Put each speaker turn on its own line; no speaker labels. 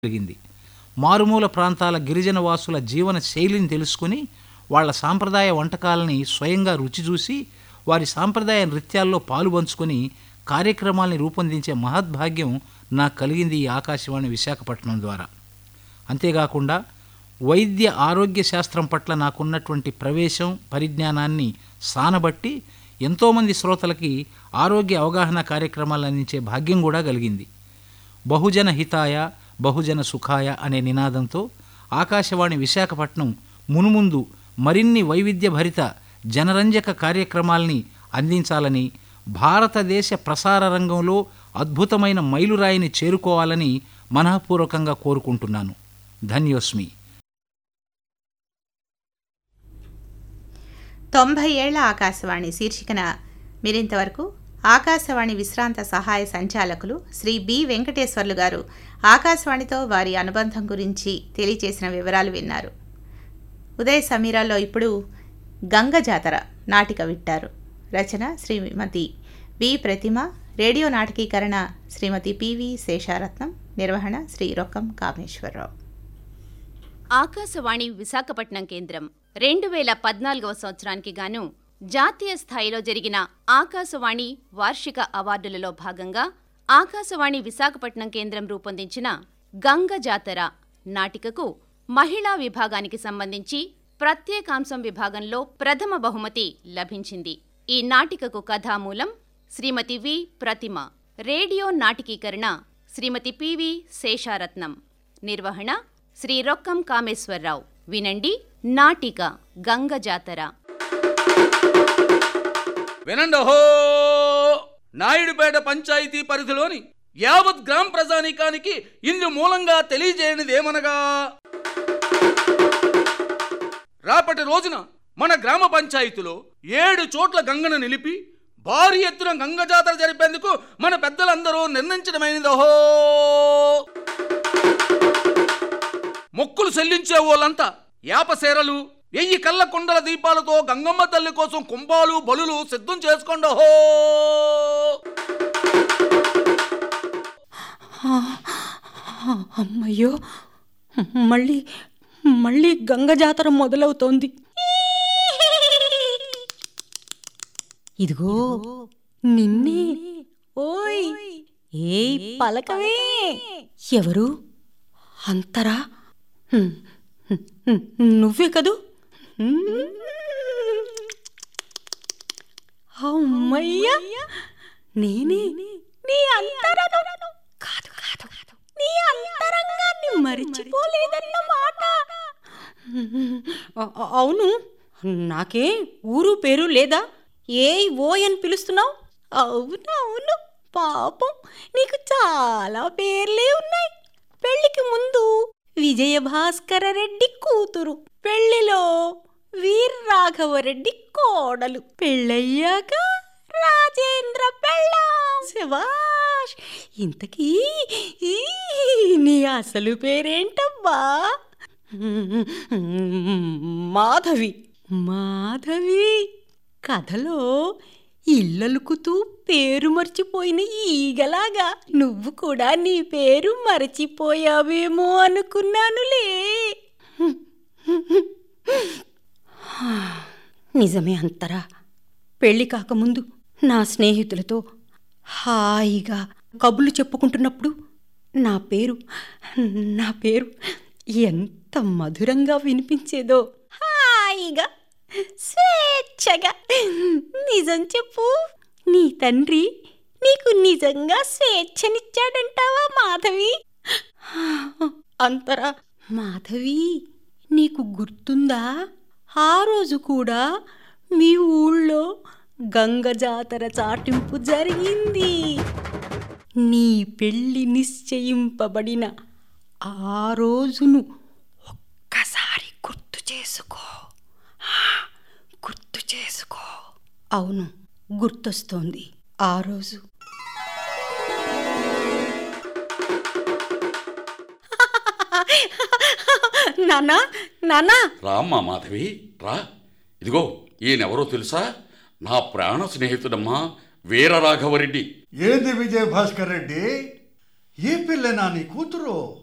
జరిగింది మారుమూల ప్రాంతాల గిరిజన వాసుల జీవన శైలిని తెలుసుకుని వాళ్ళ సాంప్రదాయ వంటకాలని స్వయంగా రుచి చూసి వారి సాంప్రదాయ నృత్యాల్లో పాలు పంచుకొని కార్యక్రమాల్ని రూపొందించే మహద్భాగ్యం నాకు కలిగింది ఈ ఆకాశవాణి విశాఖపట్నం ద్వారా అంతేకాకుండా వైద్య ఆరోగ్య శాస్త్రం పట్ల నాకున్నటువంటి ప్రవేశం పరిజ్ఞానాన్ని సానబట్టి ఎంతోమంది శ్రోతలకి ఆరోగ్య అవగాహన కార్యక్రమాలు అందించే భాగ్యం కూడా కలిగింది బహుజన హితాయ బహుజన సుఖాయ అనే నినాదంతో ఆకాశవాణి విశాఖపట్నం మునుముందు మరిన్ని వైవిధ్యభరిత జనరంజక కార్యక్రమాల్ని అందించాలని భారతదేశ ప్రసార రంగంలో అద్భుతమైన మైలురాయిని చేరుకోవాలని మనఃపూర్వకంగా కోరుకుంటున్నాను ధన్యోస్మి
తొంభై ఏళ్ల ఆకాశవాణి శీర్షికన మీరింతవరకు ఆకాశవాణి విశ్రాంత సహాయ సంచాలకులు శ్రీ బి వెంకటేశ్వర్లు గారు ఆకాశవాణితో వారి అనుబంధం గురించి తెలియచేసిన వివరాలు విన్నారు ఉదయ సమీరాల్లో ఇప్పుడు గంగ జాతర నాటిక విట్టారు రచన శ్రీమతి బి ప్రతిమ రేడియో నాటకీకరణ శ్రీమతి పివి శేషారత్నం నిర్వహణ శ్రీ రొక్కం కామేశ్వరరావు
ఆకాశవాణి విశాఖపట్నం కేంద్రం రెండు వేల పద్నాలుగవ సంవత్సరానికి గాను జాతీయ స్థాయిలో జరిగిన ఆకాశవాణి వార్షిక అవార్డులలో భాగంగా ఆకాశవాణి విశాఖపట్నం కేంద్రం రూపొందించిన గంగ జాతర నాటికకు మహిళా విభాగానికి సంబంధించి ప్రత్యేకాంశం విభాగంలో ప్రథమ బహుమతి లభించింది ఈ నాటికకు కథామూలం శ్రీమతి వి ప్రతిమ రేడియో నాటికీకరణ శ్రీమతి పివి శేషారత్నం నిర్వహణ శ్రీ రొక్కం కామేశ్వరరావు వినండి నాటిక గంగ జాతర
వినండహో నాయుడుపేట పంచాయతీ పరిధిలోని యావత్ గ్రామ ప్రజానీకానికి ఇందు మూలంగా తెలియజేయనిదేమనగా రాపటి రోజున మన గ్రామ పంచాయతీలో ఏడు చోట్ల గంగను నిలిపి భారీ ఎత్తున గంగ జాతర జరిపేందుకు మన పెద్దలందరూ నిర్ణయించడమైనదహో మొక్కులు చెల్లించే వాళ్ళంతా యాపసేరలు ఎయ్యి కళ్ళ కుండల దీపాలతో గంగమ్మ తల్లి కోసం కుంభాలు బలులు సిద్ధం చేసుకోండహో
అమ్మయ్యో మళ్ళీ మళ్ళీ గంగ జాతర మొదలవుతోంది ఇదిగో నిన్నే ఓయ్ ఏయ్ పలకవే ఎవరు అంతరా హ్మ్, హ్మ్, నువ్వే కదూ హ్మ్. అమ్మయ్యా నేనే నీ అంతరను కాదు కాదు నీ అంతరంగాన్ని మరిచిపోలేదన్న మాట అ- అవును నాకే ఊరు పేరు లేదా ఏ ఓ అని పిలుస్తున్నావు అవును అవును పాపం నీకు చాలా పేర్లే ఉన్నాయి పెళ్లికి ముందు విజయ భాస్కర రెడ్డి కూతురు పెళ్లిలో వీర్ రాఘవరెడ్డి కోడలు పెళ్ళయ్యాక రాజేంద్ర పెళ్ళాం శభాష్ ఇంతకీ ఈ నీ అసలు పేరేంటబ్బా మాధవి మాధవి కథలో ఇల్లలుకుతూ పేరు మర్చిపోయిన ఈగలాగా నువ్వు కూడా నీ పేరు మరచిపోయావేమో అనుకున్నానులే నిజమే అంతరా పెళ్లి కాకముందు నా స్నేహితులతో హాయిగా కబుర్లు చెప్పుకుంటున్నప్పుడు నా పేరు నా పేరు ఎంత మధురంగా వినిపించేదో హాయిగా స్వేచ్ఛగా నిజం చెప్పు నీ తండ్రి నీకు నిజంగా స్వేచ్ఛనిచ్చాడంటావా మాధవి అంతరా మాధవి నీకు గుర్తుందా ఆ రోజు కూడా మీ ఊళ్ళో గంగ జాతర చాటింపు జరిగింది నీ పెళ్లి నిశ్చయింపబడిన ఆ రోజును ఒక్కసారి గుర్తు చేసుకో ఆ, గుర్తు చేసుకో అవును గుర్తొస్తోంది ఆ రోజు నానా నానా
రామ్మా మాధవి రా ఇదిగో ఈయనెవరో తెలుసా నా ప్రాణ స్నేహితుడమ్మా వీరరాఘవరెడ్డి
ఏంది విజయ భాస్కర్ రెడ్డి ఈ పిల్లనా నీ కూతురు